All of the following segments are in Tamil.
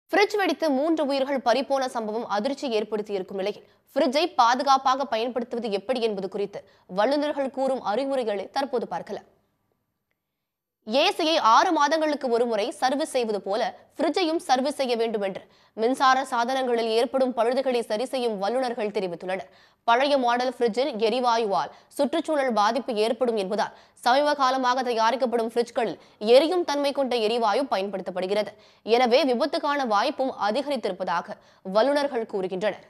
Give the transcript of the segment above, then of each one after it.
ஃப்ரிட்ஜ் வெடித்து மூன்று உயிர்கள் பறிபோன சம்பவம் அதிர்ச்சி ஏற்படுத்தியிருக்கும் நிலையில் ஃப்ரிட்ஜை பாதுகாப்பாக பயன்படுத்துவது எப்படி என்பது குறித்து வல்லுநர்கள் கூறும் அறிவுரைகளை தற்போது பார்க்கலாம் ஏசியை ஆறு மாதங்களுக்கு ஒருமுறை சர்வீஸ் செய்வது போல ஃப்ரிட்ஜையும் சர்வீஸ் செய்ய வேண்டும் என்று மின்சார சாதனங்களில் ஏற்படும் பழுதுகளை சரி செய்யும் வல்லுநர்கள் தெரிவித்துள்ளனர் பழைய மாடல் ஃப்ரிட்ஜில் எரிவாயுவால் சுற்றுச்சூழல் பாதிப்பு ஏற்படும் என்பதால் சமீப காலமாக தயாரிக்கப்படும் ஃப்ரிட்ஜ்களில் எரியும் தன்மை கொண்ட எரிவாயு பயன்படுத்தப்படுகிறது எனவே விபத்துக்கான வாய்ப்பும் அதிகரித்திருப்பதாக வல்லுநர்கள் கூறுகின்றனர்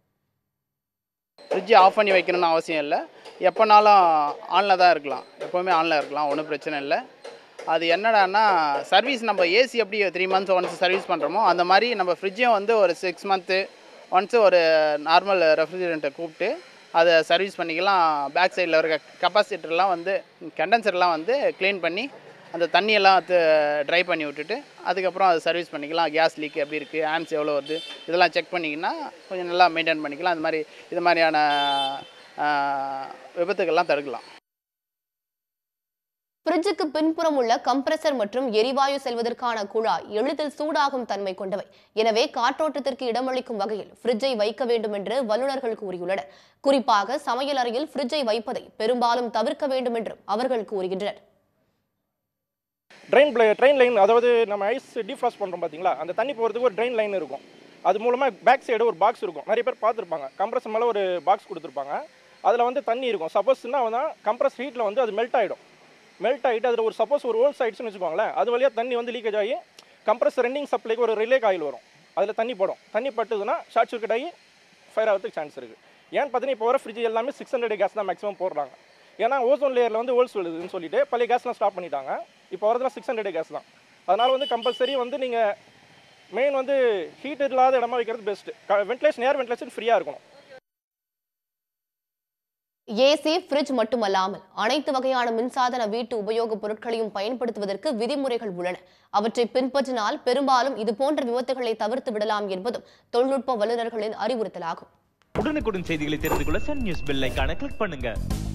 ஃப்ரிட்ஜை ஆஃப் பண்ணி வைக்கணும்னு அவசியம் இல்லை எப்போனாலும் ஆனில் தான் இருக்கலாம் எப்போவுமே ஆனில் இருக்கலாம் ஒன்றும் பிரச்சனை இல்லை அது என்னடான்னா சர்வீஸ் நம்ம ஏசி எப்படி த்ரீ மந்த்ஸ் ஒன்ஸ் சர்வீஸ் பண்ணுறோமோ அந்த மாதிரி நம்ம ஃப்ரிட்ஜையும் வந்து ஒரு சிக்ஸ் மந்த்து ஒன்ஸு ஒரு நார்மல் ரெஃப்ரிஜரண்ட்டை கூப்பிட்டு அதை சர்வீஸ் பண்ணிக்கலாம் பேக் சைடில் இருக்க கெப்பாசிட்டர்லாம் வந்து கண்டென்சர்லாம் வந்து க்ளீன் பண்ணி அந்த தண்ணியெல்லாம் வந்து ட்ரை பண்ணி விட்டுட்டு அதுக்கப்புறம் அதை சர்வீஸ் பண்ணிக்கலாம் கேஸ் லீக் எப்படி இருக்குது ஆம்ஸ் எவ்வளோ வருது இதெல்லாம் செக் பண்ணிங்கன்னா கொஞ்சம் நல்லா மெயின்டைன் பண்ணிக்கலாம் அந்த மாதிரி இது மாதிரியான ஆஹ், விபத்துக்கள்லாம் தடுக்கலாம் ஃப்ரிட்ஜுக்கு பின்புறம் உள்ள கம்ப்ரசர் மற்றும் எரிவாயு செல்வதற்கான குழாய் எளிதில் சூடாகும் தன்மை கொண்டவை எனவே காற்றோட்டத்திற்கு இடமளிக்கும் வகையில் ஃப்ரிட்ஜை வைக்க வேண்டும் என்று வல்லுநர்கள் கூறியுள்ளனர் குறிப்பாக சமையல் அறையில் ஃப்ரிட்ஜை வைப்பதை பெரும்பாலும் தவிர்க்க வேண்டும் என்றும் அவர்கள் கூறுகின்றனர் ட்ரெயின் ட்ரெயின் லைன் அதாவது நம்ம ஐஸ் டீஃப்ராஸ்ட் பண்ணுறோம் பார்த்தீங்களா அந்த தண்ணி போகிறதுக்கு ஒரு ட்ரெயின் லைன் இருக்கும் அது மூலமாக பேக் சைடு ஒரு பாக்ஸ் இருக்கும் நிறைய பேர் பார்த்துருப்பாங்க கம்ப்ரஸர் மேலே ஒரு பாக்ஸ் கொடுத்துருப்பாங்க அதில் வந்து தண்ணி இருக்கும் சப்போஸ் என்ன வந்து கம்ப்ரஸ் ஹீட்டில் வந்து அது மெல்ட் ஆகிடும் மெல்ட் ஆகிட்டு அதில் ஒரு சப்போஸ் ஒரு ஹோல்ஸ் ஆயிடுச்சுன்னு வச்சுக்கோங்களேன் அது வழியாக தண்ணி வந்து லீக்கேஜ் ஆகி கம்ப்ரஸ் ரன்னிங் சப்ளைக்கு ஒரு ரிலே காயில் வரும் அதில் தண்ணி படும் தண்ணி பட்டுதுன்னா ஷார்ட் சர்க்யூட் ஆகி ஃபயர் ஆகிறதுக்கு சான்ஸ் இருக்குது ஏன்னு பார்த்தீங்கன்னா இப்போ வர ஃப்ரிட்ஜ் எல்லாமே சிக்ஸ் ஹண்ட்ரட் கேஸ் தான் மேக்ஸிமம் போடுறாங்க ஏன்னா ஓசோன் லேயரில் வந்து ஹோல்ஸ் விழுதுன்னு சொல்லிட்டு பழைய கேஸ்லாம் ஸ்டாப் பண்ணிட்டாங்க இப்போ வரதுலாம் சிக்ஸ் ஹண்ட்ரட் கேஸ் தான் அதனால் வந்து கம்பல்சரி வந்து நீங்கள் மெயின் வந்து ஹீட் இல்லாத இடமா வைக்கிறது பெஸ்ட்டு வென்டிலேஷன் ஏர் வென்டிலேஷன் ஃப்ரீயாக இருக்கணும் ஏசி ஃப்ரிட்ஜ் மட்டுமல்லாமல் அனைத்து வகையான மின்சாதன வீட்டு உபயோகப் பொருட்களையும் பயன்படுத்துவதற்கு விதிமுறைகள் உள்ளன அவற்றை பின்பற்றினால் பெரும்பாலும் இதுபோன்ற விபத்துகளை தவிர்த்து விடலாம் என்பதும் தொழில்நுட்ப வல்லுநர்களின் அறிவுறுத்தலாகும் உடனுக்குடன் செய்திகளை தெரிந்து கொள்ள சன் நியூஸ் பெல் ஐகானை கிளிக் பண்ணுங்க